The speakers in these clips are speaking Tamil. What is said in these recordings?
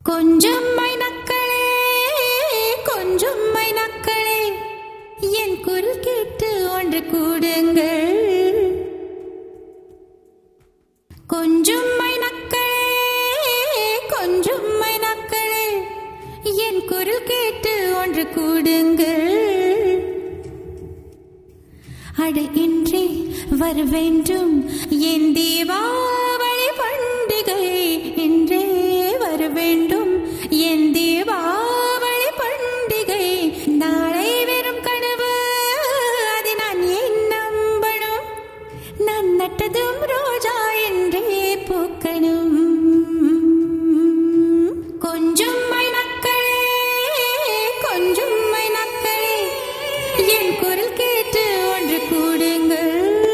கொஞ்சம் மைனக்களே கொஞ்சம் மைனக்களே என் குரல் கேட்டு ஒன்று கூடுங்கள் கொஞ்சம் மைனக்களே கொஞ்சம் மைனக்களே என் குரல் கேட்டு ஒன்று கூடுங்கள் அட இன்றே வர வேண்டும் என் தீபாவளி பண்டிகை இன்றே வர வேண்டும் என் தீபாவளி பண்டிகை நாளை வெறும் கனவு அதை நான் ஏன் நம்பணும் நான் நட்டதும் ரோஜா என்றே பூக்கணும் கொஞ்சம் மைனக்களே கொஞ்சம் மைனக்களே என் குரல் கேட்டு ஒன்று கூடுங்கள்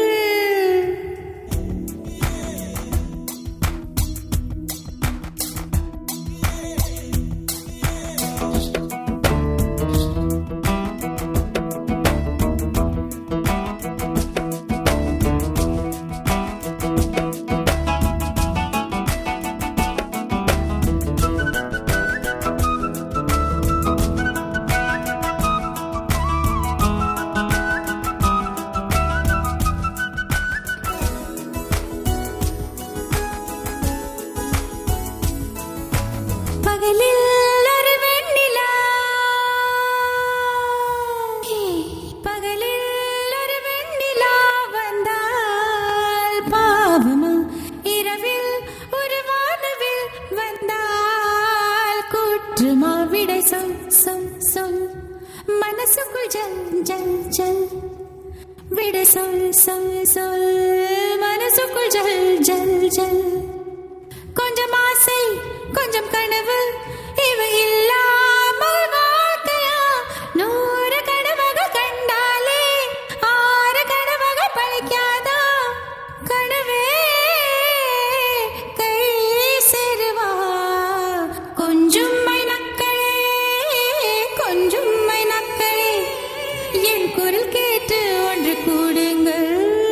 பகலில் ஒரு வெண்ணிலா பகலில் ஒரு வெண்ணிலா வந்தால் பாவமா இரவில் ஒரு வானவில் வந்தால் கூற்றுமா விடை சொல் சொல் சொல் மனசுக்குள் ஜல் ஜல் ஜல் விட சொல் சொல் சொல் மனசுக்குள் ஜல் ஜல் ஜல் கொஞ்சம் ஆசை கொஞ்சம் கனவு இவை இல்லாமல் வாழ்க்கையா நூறு கனவாக கண்டாலே ஆறு கனவாக பழிக்காதா கனவே கை சேருவா கொஞ்சம் மைனக்களே கொஞ்சம் மைனக்களே என் குரல் கேட்டு ஒன்று கூடுங்கள்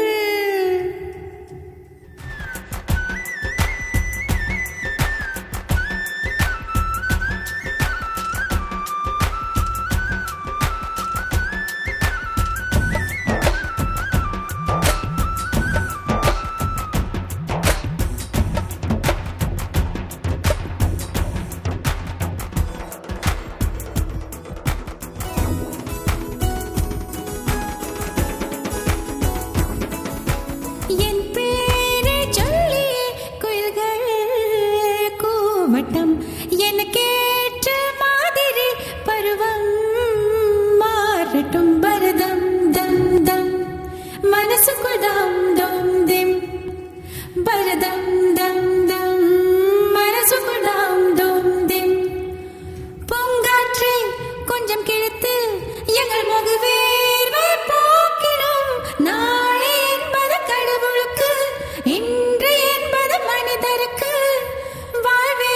என் பேரை சொல்லி குயில்கள் கூவட்டம் எனக்கேற்ற மாதிரி பருவம் மாறட்டும் பரதம் தம் தம் மனசுக்குள் தம் தம் திம் பரதம் தம் தம் மனசுக்குள் தம் தம் திம் பூங்காற்றே கொஞ்சம் கிழித்து எங்கள் முகவேர்வை போக்கினோம் நாளை என்பது கடவுளுக்கு இன்று என்பது மனிதருக்கு வாழ்வே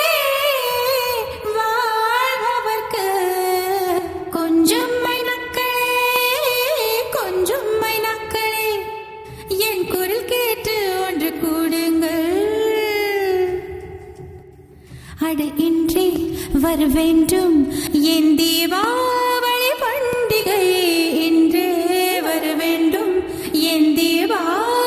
வாழ்பவர்க்கு கொஞ்சம் மைனக்களே கொஞ்சம் மைனக்களே என் குரல் கேட்டு ஒன்று கூடுங்கள் அட இன்றே வர வேண்டும் என் தீபாவளி பண்டிகை இன்றே வர வேண்டும் என் தீபாவளி